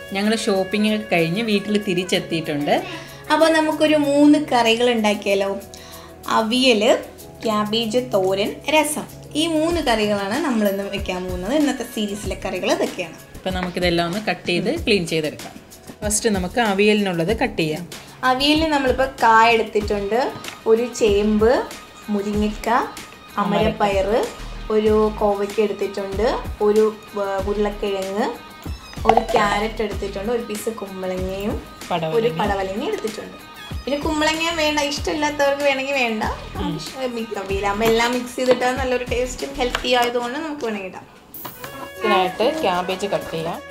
ഞങ്ങൾ ഷോപ്പിംഗ് ഒക്കെ കഴിഞ്ഞ് വീട്ടിൽ തിരിച്ചെത്തിയിട്ടുണ്ട് അപ്പോൾ നമുക്കൊരു മൂന്ന് കറികൾ ഉണ്ടാക്കിയാലോ അവിയൽ ക്യാബേജ് തോരൻ രസം ഈ മൂന്ന് കറികളാണ് നമ്മൾ ഇന്ന് വെക്കാൻ പോകുന്നത് ഇന്നത്തെ സീരീസിലെ കറികൾ ഇതൊക്കെയാണ് അപ്പം നമുക്കിതെല്ലാം ഒന്ന് കട്ട് ചെയ്ത് ക്ലീൻ ചെയ്തെടുക്കാം ഫസ്റ്റ് നമുക്ക് അവിയലിനുള്ളത് കട്ട് ചെയ്യാം അവിയലിന് നമ്മളിപ്പോൾ കായ എടുത്തിട്ടുണ്ട് ഒരു ചേമ്പ് മുരിങ്ങക്ക അമരപ്പയറ് ഒരു കോവയ്ക്ക എടുത്തിട്ടുണ്ട് ഒരു വ- ഉരുളക്കിഴങ്ങ് ഒരു ക്യാരറ്റ് എടുത്തിട്ടുണ്ട് ഒരു പീസ് കുമ്പളങ്ങയും പടവലങ്ങ. ഒരു പടവലങ്ങ എടുത്തിട്ടുണ്ട് പിന്നെ കുമ്പളങ്ങ വേണ്ട ഇഷ്ടമില്ലാത്തവർക്ക് വേണമെങ്കിൽ വേണ്ട അവിയലാകുമ്പോൾ എല്ലാം മിക്സ് ചെയ്തിട്ടാൽ നല്ലൊരു ടേസ്റ്റും ഹെൽത്തി ആയതുകൊണ്ട് നമുക്ക് വേണമെങ്കിൽ ഇടാം ഇതിനായിട്ട് ക്യാബേജ് കട്ട് ചെയ്യാം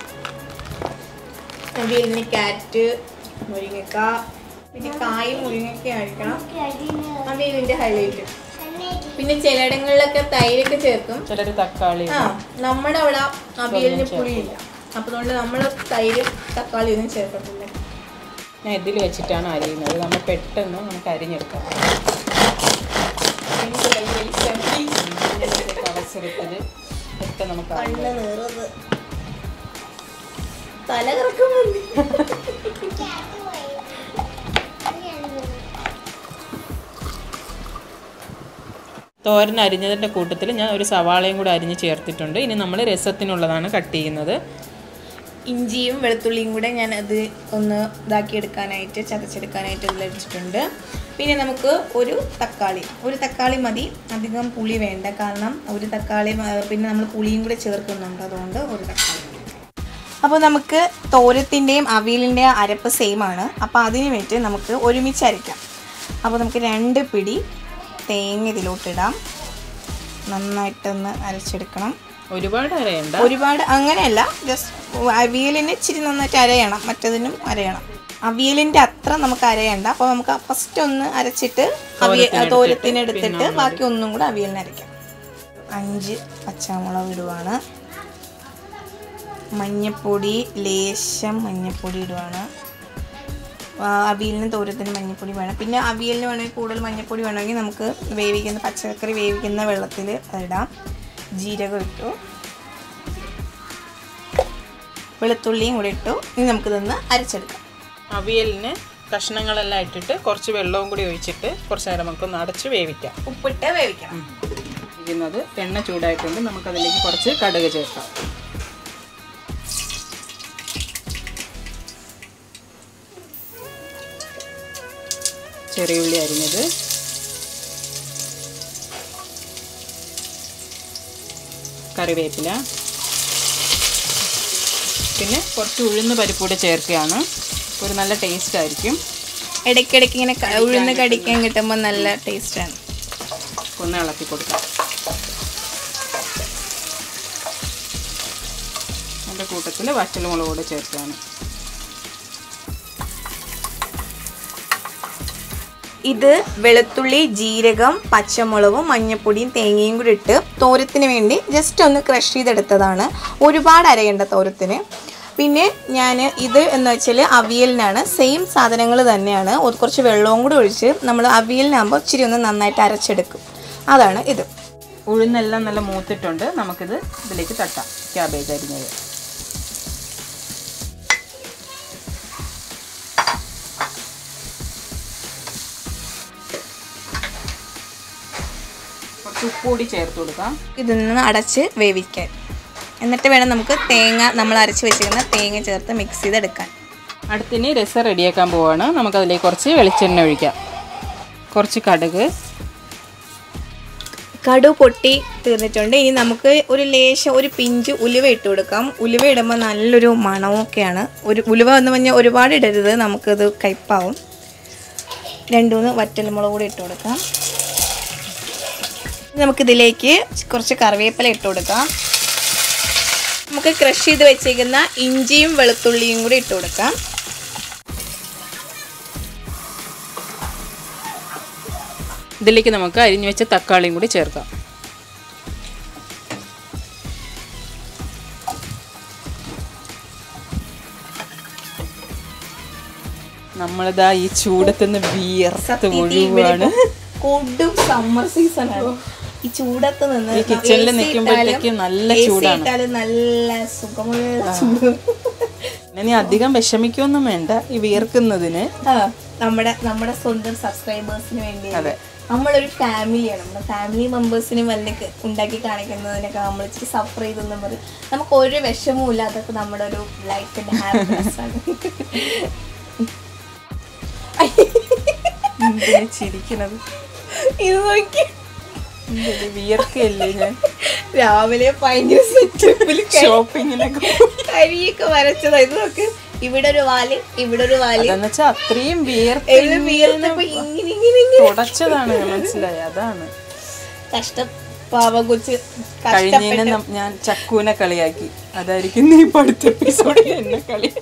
അവിയലിന് ക്യാരറ്റ് മുരിങ്ങക്ക പിന്നെ കായും മുരിങ്ങക്ക ആയിരിക്കണം അവിയലിൻ്റെ ഹൈലൈറ്റ് പിന്നെ ചിലയിടങ്ങളിലൊക്കെ തൈരൊക്കെ ചേർക്കും ചിലർ തക്കാളി ആ നമ്മുടെ അവിടെ അവിയലിന് പുളിയില്ല അപ്പൊ അതുകൊണ്ട് നമ്മൾ തൈര് തക്കാളി ഒന്നും ചേർക്കത്തില്ല ഞാൻ ഇതിൽ വെച്ചിട്ടാണ് അരിയുന്നത് നമ്മൾ പെട്ടെന്ന് നമുക്ക് അരിഞ്ഞെടുക്കാം എനിക്ക് വലിയ ഇഷ്ടമില്ല. ഇങ്ങനത്തെ ഒരു അവസരത്തിൽ ഒക്കെ നമുക്ക് അരിഞ്ഞ് കണ്ണ് നീറുന്നത് തല കറക്കുന്നുണ്ട് തോരൻ അരിഞ്ഞതിൻ്റെ കൂട്ടത്തിൽ ഞാൻ ഒരു സവാളയും കൂടെ അരിഞ്ഞ് ചേർത്തിട്ടുണ്ട് ഇനി നമ്മൾ രസത്തിനുള്ളതാണ് കട്ട് ചെയ്യുന്നത് ഇഞ്ചിയും വെളുത്തുള്ളിയും കൂടെ ഞാൻ അത് ഒന്ന് ഇതാക്കി എടുക്കാനായിട്ട് ചതച്ചെടുക്കാനായിട്ട് ഇതിലടിച്ചിട്ടുണ്ട് പിന്നെ നമുക്ക് ഒരു തക്കാളി ഒരു തക്കാളി മതി അധികം പുളി വേണ്ട കാരണം ഒരു തക്കാളി ആ, പിന്നെ നമ്മൾ പുളിയും കൂടെ ചേർക്കുന്നുണ്ട് അതുകൊണ്ട് ഒരു തക്കാളി മതി. അപ്പോൾ നമുക്ക് തോരത്തിൻ്റെയും അവിയലിൻ്റെയും അരപ്പ് സെയിം ആണ് അപ്പോൾ അതിന് വേണ്ടി നമുക്ക് ഒരുമിച്ച് അരയ്ക്കാം അപ്പോൾ നമുക്ക് രണ്ട് പിടി തേങ്ങ ഇതിലോട്ടിടാം നന്നായിട്ടൊന്ന് അരച്ചെടുക്കണം ഒരുപാട് അരയണ്ട ഒരുപാട് അങ്ങനെയല്ല ജസ്റ്റ് അവിയലിന് ഇച്ചിരി നന്നായിട്ട് അരയണം മറ്റതിനും അരയണം അവിയലിൻ്റെ അത്ര നമുക്ക് അരയണ്ട അപ്പോൾ നമുക്ക് ഫസ്റ്റ് ഒന്ന് അരച്ചിട്ട് അവിയ തോരത്തിന് എടുത്തിട്ട് ബാക്കി ഒന്നും കൂടെ അവിയലിന് അരയ്ക്കാം അഞ്ച് പച്ചമുളക് ഇടുവാണ് മഞ്ഞപ്പൊടി ലേശം മഞ്ഞപ്പൊടി ഇടുവാണ് ആ, അവിയലിന് തോരത്തിന് മഞ്ഞപ്പൊടി വേണം പിന്നെ അവിയലിന് വേണമെങ്കിൽ കൂടുതൽ മഞ്ഞപ്പൊടി വേണമെങ്കിൽ നമുക്ക് വേവിക്കുന്ന പച്ചക്കറി വേവിക്കുന്ന വെള്ളത്തിൽ അതിടാം ജീരകം ഇട്ടു വെളുത്തുള്ളിയും കൂടി ഇട്ടു ഇനി നമുക്കിതൊന്ന് അരച്ചെടുക്കാം അവിയലിന് കഷ്ണങ്ങളെല്ലാം ഇട്ടിട്ട് കുറച്ച് വെള്ളവും കൂടി ഒഴിച്ചിട്ട് കുറച്ച് നേരം നമുക്കൊന്ന് അടച്ച് വേവിക്കാം ഉപ്പിട്ട് വേവിക്കണം ഇരിക്കുന്നത് എണ്ണ ചൂടായിട്ടുണ്ട് നമുക്കതിലേക്ക് കുറച്ച് കടുക് ചേർക്കാം ചെറിയുള്ളി അരിഞ്ഞത് കറിവേപ്പില പിന്നെ കുറച്ച് ഉഴുന്ന് പരിപ്പൂടെ ചേർക്കുകയാണ് ഒരു നല്ല ടേസ്റ്റ് ആയിരിക്കും ഇടയ്ക്കിടയ്ക്ക് ഇങ്ങനെ ക- ഉഴുന്ന് കടിക്കാൻ കിട്ടുമ്പോൾ നല്ല ടേസ്റ്റാണ് ഒന്ന് ഇളക്കി കൊടുക്കാം അതിൻ്റെ കൂട്ടത്തിൽ വറ്റൽമുളക് കൂടെ ചേർക്കുകയാണ് ഇത് വെളുത്തുള്ളി ജീരകം പച്ചമുളകും മഞ്ഞപ്പൊടിയും തേങ്ങയും കൂടി ഇട്ട് തോരത്തിന് വേണ്ടി ജസ്റ്റ് ഒന്ന് ക്രഷ് ചെയ്തെടുത്തതാണ് ഒരുപാട് അരയേണ്ട തോരത്തിന് പിന്നെ ഞാൻ ഇത് എന്ന് വെച്ചാൽ അവിയലിനാണ് സെയിം സാധനങ്ങൾ തന്നെയാണ് ഒരു കുറച്ച് വെള്ളവും കൂടി ഒഴിച്ച് നമ്മൾ അവിയലിനാകുമ്പോൾ ഇച്ചിരി ഒന്ന് നന്നായിട്ട് അരച്ചെടുക്കും അതാണ് ഇത് ഉഴുന്നെല്ലാം നല്ല മൂത്തിട്ടുണ്ട് നമുക്കിത് ഇതിലേക്ക് തട്ടാം ക്യാബേജ് അരിഞ്ഞത് കുറച്ച് ഉപ്പ് കൂടി ചേർത്ത് കൊടുക്കാം ഇതൊന്ന് അടച്ച് വേവിക്കാൻ എന്നിട്ട് വേണം നമുക്ക് തേങ്ങ നമ്മൾ അരച്ച് വെച്ചിരിക്കുന്ന തേങ്ങ ചേർത്ത് മിക്സ് ചെയ്തെടുക്കാൻ അടുത്തിന് രസം റെഡിയാക്കാൻ പോവാണ് നമുക്കതിലേക്ക് കുറച്ച് വെളിച്ചെണ്ണ ഒഴിക്കാം കുറച്ച് കടുക് കടു പൊട്ടി തീർന്നിട്ടുണ്ട് ഇനി നമുക്ക് ഒരു ലേശം ഒരു പിഞ്ച് ഉലുവ ഇട്ട് കൊടുക്കാം ഉലുവ ഇടുമ്പോൾ നല്ലൊരു മണമൊക്കെയാണ് ഒരു ഉലുവ എന്ന് പറഞ്ഞാൽ ഒരുപാട് ഇടരുത് നമുക്കത് കയ്പാവും രണ്ട് മൂന്ന് വറ്റൽമുളക് കൂടി ഇട്ട് കൊടുക്കാം ഇനി നമുക്കിതിലേക്ക് കുറച്ച് കറിവേപ്പില ഇട്ട് കൊടുക്കാം നമുക്ക് ക്രഷ് ചെയ്ത് വെച്ചേക്കുന്ന ഇഞ്ചിയും വെളുത്തുള്ളിയും കൂടി ഇട്ട് കൊടുക്കാം ഇതിലേക്ക് നമുക്ക് അരിഞ്ഞു വെച്ച തക്കാളിയും കൂടി ചേർക്കാം നമ്മളിതാ ഈ ചൂടത്തുനിന്ന് വിയർത്ത് മുഴുവാണ് കൊടും സമ്മർ സീസൺ ആണ് ഈ ചൂടത്ത് നിന്ന് ഈ kitchen ല് AC നിൽക്കുമ്പോഴത്തേക്കും ഇട്ടാലും- നല്ല AC ചൂടാണ്. ഇട്ടാലും നല്ല സുഖമുള്ള ചൂട് പിന്നെ നീ അധികം വിഷമിക്കൊന്നും വേണ്ട ഈ വിയർക്കുന്നതിന് ആ, നമ്മുടെ നമ്മുടെ സ്വന്തം സബ്സ്ക്രൈബേഴ്സിന് വേണ്ടി അതെ. നമ്മളൊരു ഫാമിലിയാണ് നമ്മുടെ ഫാമിലി മെമ്പേഴ്സിന് വല്ലൊക്കെ ഉണ്ടാക്കി കാണിക്കുന്നതിനൊക്കെ നമ്മൾ ഇച്ചിരി സഫർ ചെയ്തെന്നും പറയും നമുക്ക് ഒരു വിഷമവും ഇല്ല അതൊക്കെ നമ്മുടെ ഒരു ലൈഫിന്റെ ഹാപ്പിനെസ് ആണ് എന്തിനാ ചിരിക്കണത് ഇത് നോക്കി എന്തിത് വിയർക്കയല്ലേ ഞാൻ രാവിലെ ഭയങ്കര സെറ്റപ്പിൽ ഷോപ്പിങ്ങിനൊക്കെ കരിയൊക്കെ വരച്ചതാ ഇത് നോക്ക് ഇവിടെ ഒരു വാല് ഇവിടെ ഒരു വാല് അതെന്ന് വെച്ചാൽ അത്രയും വിയർപ്പ് ഇവിടെ വിയർത്തപ്പോ ഇങ്ങനെ ഇങ്ങനെ ഇങ്ങനെ തുടച്ചതാണ് മനസ്സിലായി അതാണ് കഷ്ട പാവം കൊച്ച് കഴിഞ്ഞതിന് നം- ഞാൻ ചക്കൂനെ കളിയാക്കി അതായിരിക്കും നീ ഇപ്പൊ അടുത്ത എപ്പിസോഡിൽ എന്നെ കളി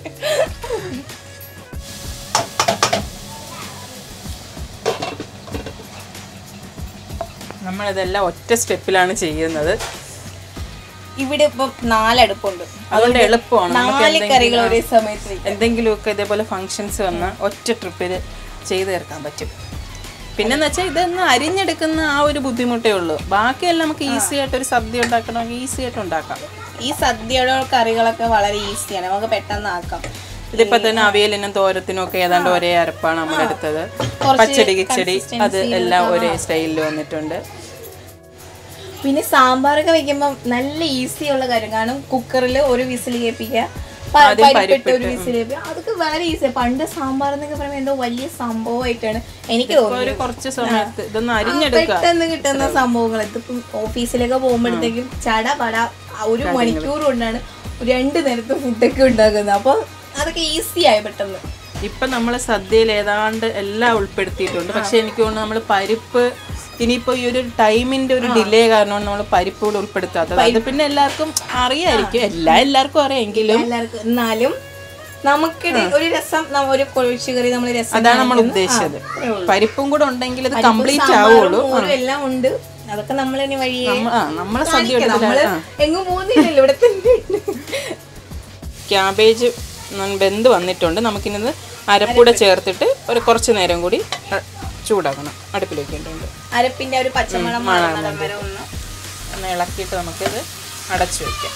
നമ്മളിതെല്ലാം ഒറ്റ സ്റ്റെപ്പിലാണ് ചെയ്യുന്നത് ഇവിടെ ഇപ്പൊ നാലടുപ്പുണ്ട് അതുകൊണ്ട് എളുപ്പമാണ് നമുക്ക് നാല് കറികൾ ഒരേ സമയത്ത് വെക്കാം. എന്തെങ്കിലുമൊക്കെ ഇതേപോലെ ഫങ്ഷൻസ് വന്നാൽ ഒറ്റ ട്രിപ്പിൽ ചെയ്ത് തീർക്കാൻ പറ്റും പിന്നെന്ന് വെച്ചാൽ ഇതൊന്ന് അരിഞ്ഞെടുക്കുന്ന ആ ഒരു ബുദ്ധിമുട്ടേ ഉള്ളൂ ബാക്കിയെല്ലാം നമുക്ക് ഈസി ആയിട്ട് ഒരു സദ്യ ഉണ്ടാക്കണമെങ്കിൽ ഈസി ആയിട്ട് ഉണ്ടാക്കാം ഈ സദ്യയുടെ കറികളൊക്കെ വളരെ ഈസിയാണ് നമുക്ക് പെട്ടെന്ന് ആക്കാം ഇതിപ്പോ തന്നെ അവിയലിനും തോരത്തിനും ഒക്കെ ഏതാണ്ട് ഒരേ അരപ്പാണ് നമ്മൾ എടുത്തത് പച്ചടി കിച്ചടി അത് എല്ലാം ഒരേ സ്റ്റൈലിൽ വന്നിട്ടുണ്ട് പിന്നെ സാമ്പാറൊക്കെ വെക്കുമ്പോൾ നല്ല ഈസി ഉള്ള കാര്യം കാരണം കുക്കറിൽ ഒരു വിസിൽ കേൾപ്പിക്കുക പ- പരിപ്പിട്ട് ഒരു വിസിൽ കേൾപ്പിക്കുക അതൊക്കെ വളരെ ഈസിയാണ് പണ്ട് സാമ്പാർ എന്നൊക്കെ പറയുമ്പോൾ എന്തോ വലിയ സംഭവമായിട്ടാണ് എനിക്ക് തോന്നുന്നത് ഒരു കുറച്ച് സമയത്ത് ഇതൊന്ന് അരിഞ്ഞെടുക്കുക പെട്ടെന്ന് കിട്ടുന്ന സംഭവങ്ങൾ ഇതിപ്പം ഓഫീസിലൊക്കെ പോകുമ്പോഴത്തേക്കും ചട പട ആ ഒരു മണിക്കൂർ കൊണ്ടാണ് രണ്ട് നേരത്തെ ഫുഡൊക്കെ ഉണ്ടാക്കുന്നത് അപ്പോൾ അതൊക്കെ ഈസി ആയി പെട്ടെന്ന് ഇപ്പൊ നമ്മൾ സദ്യയിൽ ഏതാണ്ട് എല്ലാം ഉൾപ്പെടുത്തിയിട്ടുണ്ട് പക്ഷെ എനിക്ക് തോന്നുന്നു നമ്മൾ പരിപ്പ് ഇനിയിപ്പോ ഈ ഒരു ടൈമിന്റെ ഒരു ഡിലേ കാരണമാണ് നമ്മൾ പരിപ്പ് കൂടെ ഉൾപ്പെടുത്താത്തത് അത് പിന്നെ എല്ലാവർക്കും അറിയായിരിക്കും എല്ലാം എല്ലാവർക്കും അറിയാമെങ്കിലും എല്ലാവർക്കും എന്നാലും നമുക്കിടെ ഒരു രസം നമ്മ- ഒരു കൊഴിച്ചു കറി നമ്മൾ രസം അതാണ് നമ്മൾ കാണിക്കുന്നു. ഉദ്ദേശിച്ചത് ആ, അത്രേ ഉള്ളൂ. പരിപ്പും കൂടെ ഉണ്ടെങ്കിൽ ഇത് പരിപ്പും കംപ്ലീറ്റ് സാമ്പാറും ആവുള്ളൂ മോരും എല്ലാം ഉണ്ട് അതൊക്കെ നമ്മൾ ഇനി വഴിയെ നമ്മ- ആ നമ്മളെ സദ്യ കാണിക്കാം. നമ്മള് എങ്ങും പോകുന്നില്ലല്ലോ ഇവിടെ തന്നെ ഉണ്ട്. ക്യാബേജ് വെന്ത് വന്നിട്ടുണ്ട് നമുക്കിന്നത് അരപ്പൂടെ ചേർത്തിട്ട് ഒരു കുറച്ച് നേരം കൂടി അ- ചൂടാക്കണം അടുപ്പിൽ വെക്കേണ്ടതുണ്ട് അരപ്പിന്റെ ഒരു പച്ചമണം മാറുന്നിടം വരെ ഒന്ന് ഒന്ന് ഇളക്കിയിട്ട് നമുക്കിത് അടച്ചു വെക്കാം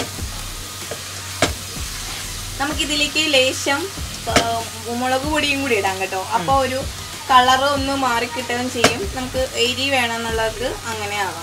നമുക്കിതിലേക്ക് ലേശം ആ, മുളക് പൊടിയും കൂടി ഇടാം കേട്ടോ അപ്പോൾ ഒരു കളറ് ഒന്ന് മാറിക്കിട്ടുകയും ചെയ്യും നമുക്ക് എരി വേണമെന്നുള്ളവർക്ക് അങ്ങനെ ആവാം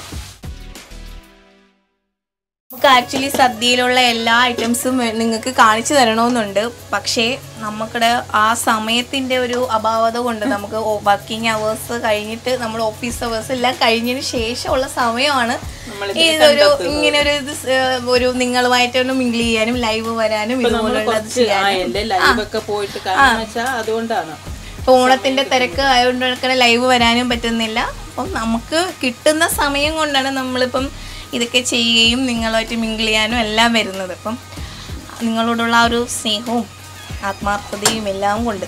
നമുക്ക് ആക്ച്വലി സദ്യയിലുള്ള എല്ലാ ഐറ്റംസും നിങ്ങൾക്ക് കാണിച്ചു തരണമെന്നുണ്ട് പക്ഷേ നമുക്കിടെ ആ സമയത്തിൻ്റെ ഒരു അഭാവത കൊണ്ട് നമുക്ക് വർക്കിംഗ് അവേഴ്സ് കഴിഞ്ഞിട്ട് നമ്മൾ ഓഫീസ് അവേഴ്സ് എല്ലാം കഴിഞ്ഞതിന് ശേഷമുള്ള സമയമാണ് ഇതൊരു ഇങ്ങനെ ഒരു ഇത് സ്- ഏഹ് ഒരു നിങ്ങളുമായിട്ട് ഒന്ന് മിങ്കിൾ ചെയ്യാനും ലൈവ് വരാനും ഇതുപോലുള്ളത് കുറച്ച് ആയല്ലേ ലൈവ് ഒക്കെ പോയിട്ട് കാരണം വെച്ചാൽ അതുകൊണ്ടാണ് ഇപ്പൊ ഓണത്തിന്റെ തിരക്ക് ആയതുകൊണ്ട് ലൈവ് വരാനും പറ്റുന്നില്ല അപ്പം നമുക്ക് കിട്ടുന്ന സമയം കൊണ്ടാണ് നമ്മളിപ്പം ഇതൊക്കെ ചെയ്യുകയും നിങ്ങളുമായിട്ട് മിങ്കിൾ ചെയ്യാനും എല്ലാം വരുന്നത് അപ്പം നിങ്ങളോടുള്ള ആ ഒരു സ്നേഹവും ആത്മാർത്ഥതയും എല്ലാം കൊണ്ട്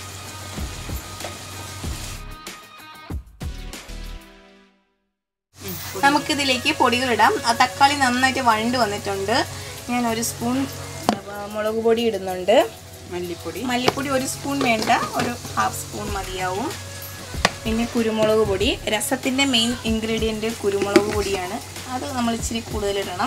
നമുക്കിതിലേക്ക് പൊടികളിടാം ആ തക്കാളി നന്നായിട്ട് വഴണ്ട് വന്നിട്ടുണ്ട് ഞാൻ ഒരു സ്പൂൺ ആ, മുളക് പൊടി ഇടുന്നുണ്ട് മല്ലിപ്പൊടി മല്ലിപ്പൊടി ഒരു സ്പൂൺ വേണ്ട ഒരു ഹാഫ് സ്പൂൺ മതിയാവും പിന്നെ കുരുമുളക് പൊടി രസത്തിൻ്റെ മെയിൻ ഇൻഗ്രീഡിയൻറ്റ് കുരുമുളക് പൊടിയാണ് അത് നമ്മൾ ഇച്ചിരി കൂടുതലിടണം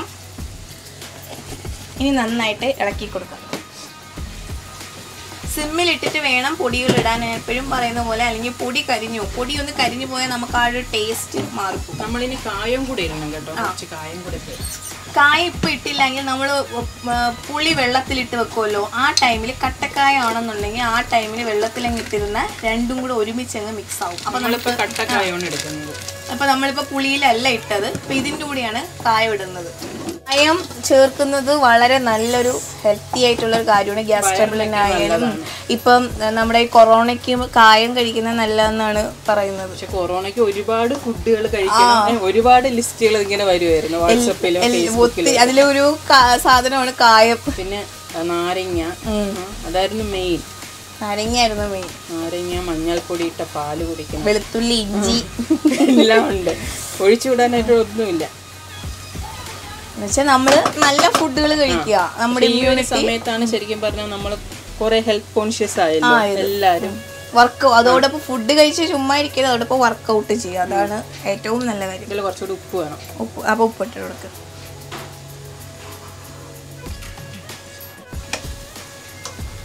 ഇനി നന്നായിട്ട് ഇളക്കി കൊടുക്കാം സിമ്മിലിട്ടിട്ട് വേണം പൊടികൾ ഇടാൻ ഞാൻ എപ്പോഴും പറയുന്ന പോലെ അല്ലെങ്കിൽ പൊടി കരിഞ്ഞു പൊടി ഒന്ന് കരിഞ്ഞു പോയാൽ നമുക്ക് ആ ഒരു ടേസ്റ്റ് മാറിപ്പോകും നമ്മളിനി കായം കൂടി ഇടണം കേട്ടോ കുറച്ച് കായം കൂടി ഇട്ട്. കായ ഇപ്പം ഇട്ടില്ലെങ്കിൽ നമ്മൾ പുളി വെള്ളത്തിലിട്ട് വെക്കുമല്ലോ ആ ടൈമിൽ കട്ടക്കായ ആണെന്നുണ്ടെങ്കിൽ ആ ടൈമിൽ വെള്ളത്തിലങ്ങ് ഇട്ടിരുന്ന രണ്ടും കൂടെ ഒരുമിച്ച് അങ്ങ് മിക്സ് ആവും അപ്പം നമ്മളിപ്പോ കട്ടക്കായാണ് എടുക്കുന്നത് അപ്പം നമ്മളിപ്പോൾ പുളിയിലല്ല ഇട്ടത് അപ്പം ഇതിൻ്റെ കൂടെയാണ് കായം ഇടുന്നത് കായം ചേർക്കുന്നത് വളരെ നല്ലൊരു ഹെൽത്തി ആയിട്ടുള്ള ഒരു കാര്യമാണ് ഗ്യാസ് ട്രബിളിനായാലും ഇപ്പം നമ്മുടെ ഈ കൊറോണയ്ക്ക് കായം കഴിക്കുന്നത് നല്ലതെന്നാണ് പറയുന്നത് പക്ഷെ കൊറോണയ്ക്ക് ഒരുപാട് ഫുഡുകൾ കഴിക്കണം ഏ, ഒരുപാട് ലിസ്റ്റുകൾ ഇങ്ങനെ വരുമായിരുന്നു വാട്സപ്പിലും ഫേസ്ബുക്കിലും ഒത്തിരി അതിലൊരു കാ- സാധനമാണ് കായം പിന്നെ ആ, നാരങ്ങ ആ, അതായിരുന്നു മെയിൻ നാരങ്ങയായിരുന്നു മെയിൻ നാരങ്ങ മഞ്ഞൾപ്പൊടി ഇട്ട പാല് കുടിക്കണം വെളുത്തുള്ളി ഇഞ്ചി എല്ലാം ഉണ്ട് ഒഴിച്ചുവിടാനായിട്ട് ഒന്നുമില്ല എന്നുവെച്ചാൽ നമ്മള് നല്ല ഫുഡുകൾ കഴിക്കുക നമ്മുടെ ഈ ഒരു സമയത്താണ് ശരിക്കും പറഞ്ഞാൽ നമ്മൾ കുറെ ഹെൽത്ത് കോൺഷ്യസ് ആയല്ലോ എല്ലാരും വർക്ക് അതോടൊപ്പം ഫുഡ് കഴിച്ച് ചുമ്മാ ഇരിക്കരുത് അതോടൊപ്പം വർക്കൗട്ട് ചെയ്യുക അതാണ് ഏറ്റവും നല്ല കാര്യം ഇതിൽ കുറച്ചുകൂടി ഉപ്പ് വേണം ഉപ്പ് അപ്പോൾ ഉപ്പിട്ട് കൊടുക്കുക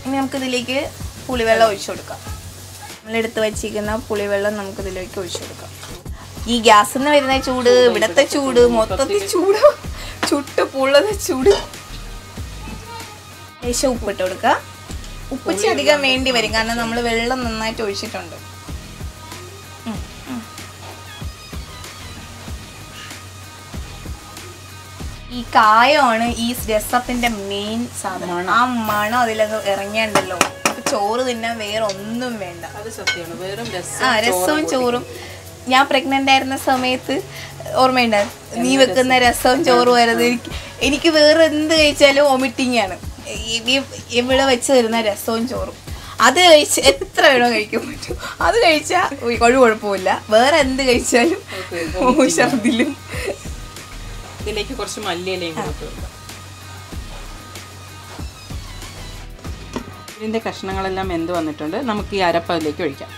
ഇനി നമുക്കിതിലേക്ക് പുളിവെള്ളം ഒഴിച്ചു കൊടുക്കാം നമ്മളെടുത്ത് വെച്ചിരിക്കുന്ന പുളിവെള്ളം നമുക്കിതിലേക്ക് ഒഴിച്ചു കൊടുക്കാം ഈ ഗ്യാസിൽ നിന്ന് വരുന്ന ചൂട് ഇവിടത്തെ ചൂട് മൊത്തത്തിൽ ചൂട് ചുട്ട് പുള്ളത് ചൂട് ലേശം ഉപ്പിട്ട് കൊടുക്കുക ഉപ്പിച്ച് അധികം വേണ്ടി വരും കാരണം നമ്മൾ വെള്ളം നന്നായിട്ട് ഒഴിച്ചിട്ടുണ്ട് ഉം, ഉം. ഈ കായമാണ് ഈ രസത്തിന്റെ മെയിൻ സാധനം ആ മണം അതിലത് ഇറങ്ങിയുണ്ടല്ലോ നമുക്ക് ചോറ് തിന്നാൻ വേറെ ഒന്നും വേണ്ട അത് സത്യമാണ് വെറും രസം ആ രസവും ചോറും ഞാൻ പ്രഗ്നന്റ് ആയിരുന്ന സമയത്ത് ഓർമ്മയുണ്ട് നീ വെക്കുന്ന രസവും ചോറും ആയിരുന്നു എനിക്ക് എനിക്ക് വേറെ എന്ത് കഴിച്ചാലും വൊമിറ്റിംഗ് ആണ് ഈ- ഈ- ഇവിടെ വെച്ച് തരുന്ന രസവും ചോറും അത് കഴിച്ച് എത്ര വേണോ കഴിക്കാൻ പറ്റും അത് കഴിച്ചാൽ ഒരു കുഴപ്പമില്ല വേറെ എന്ത് കഴിച്ചാലും ഛർദിലും ഇതിലേക്ക് കുറച്ച് മല്ലിയിലയും കൂടി ഇട്ട് കൊടുക്കാം ഇതിന്റെ കഷ്ണങ്ങളെല്ലാം എന്ത് വന്നിട്ടുണ്ട് നമുക്ക് ഈ അരപ്പതിലേക്ക് ഒഴിക്കാം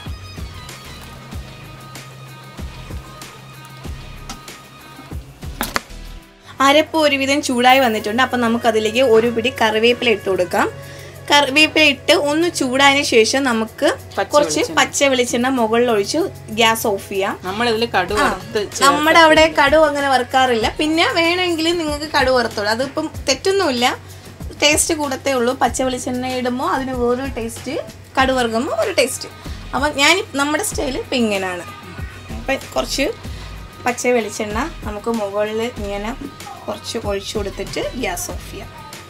അരപ്പ് ഒരുവിധം ചൂടായി വന്നിട്ടുണ്ട് അപ്പം നമുക്കതിലേക്ക് ഒരു പിടി കറിവേപ്പില ഇട്ട് കൊടുക്കാം കറിവേപ്പില ഇട്ട് ഒന്ന് ചൂടായതിനു ശേഷം നമുക്ക് കുറച്ച് പച്ച വെളിച്ചെണ്ണ മുകളിൽ ഒഴിച്ച് ഗ്യാസ് ഓഫ് ചെയ്യാം നമ്മൾ ഇതിൽ കടു വറുത്ത് ചേ- നമ്മുടെ അവിടെ കടുവ് അങ്ങനെ വറുക്കാറില്ല പിന്നെ വേണമെങ്കിൽ നിങ്ങൾക്ക് കടുവ് വറുത്തോളൂ അതിപ്പം തെറ്റൊന്നുമില്ല ടേസ്റ്റ് കൂടത്തേ ഉള്ളൂ പച്ച വെളിച്ചെണ്ണ ഇടുമ്പോൾ അതിന് വേറൊരു ടേസ്റ്റ് കടുവ് വറുക്കുമ്പോൾ ഒരു ടേസ്റ്റ് അപ്പം ഞാൻ നമ്മുടെ സ്റ്റൈൽ ഇപ്പം ഇങ്ങനെയാണ് അപ്പം കുറച്ച് പച്ച വെളിച്ചെണ്ണ നമുക്ക് മുകളിൽ ഇങ്ങനെ കുറച്ച് ഒഴിച്ചു കൊടുത്തിട്ട് ഗ്യാസ് ഓഫ് ചെയ്യാം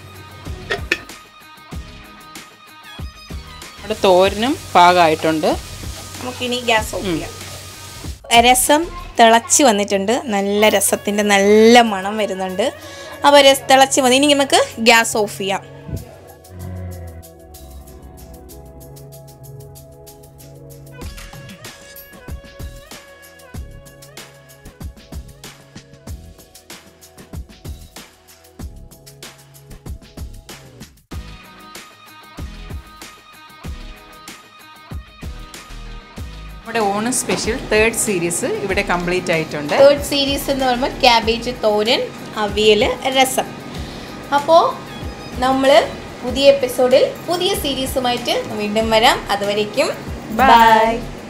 നമ്മുടെ തോരനും പാകമായിട്ടുണ്ട് നമുക്കിനി ഗ്യാസ് ഓഫ് ചെയ്യാം രസം തിളച്ച് വന്നിട്ടുണ്ട് നല്ല രസത്തിൻ്റെ നല്ല മണം വരുന്നുണ്ട് അപ്പോൾ രസ തിളച്ച് വന്ന് ഇനി നമുക്ക് ഗ്യാസ് ഓഫ് ചെയ്യാം നമ്മുടെ ഓണം സ്പെഷ്യൽ തേർഡ് സീരീസ് ഇവിടെ കംപ്ലീറ്റ് ആയിട്ടുണ്ട് തേർഡ് സീരീസ് എന്ന് പറയുമ്പോൾ ക്യാബേജ് തോരൻ അവിയൽ രസം അപ്പോൾ നമ്മൾ പുതിയ എപ്പിസോഡിൽ പുതിയ സീരീസുമായിട്ട് വീണ്ടും വരാം അതുവരേക്കും ബൈ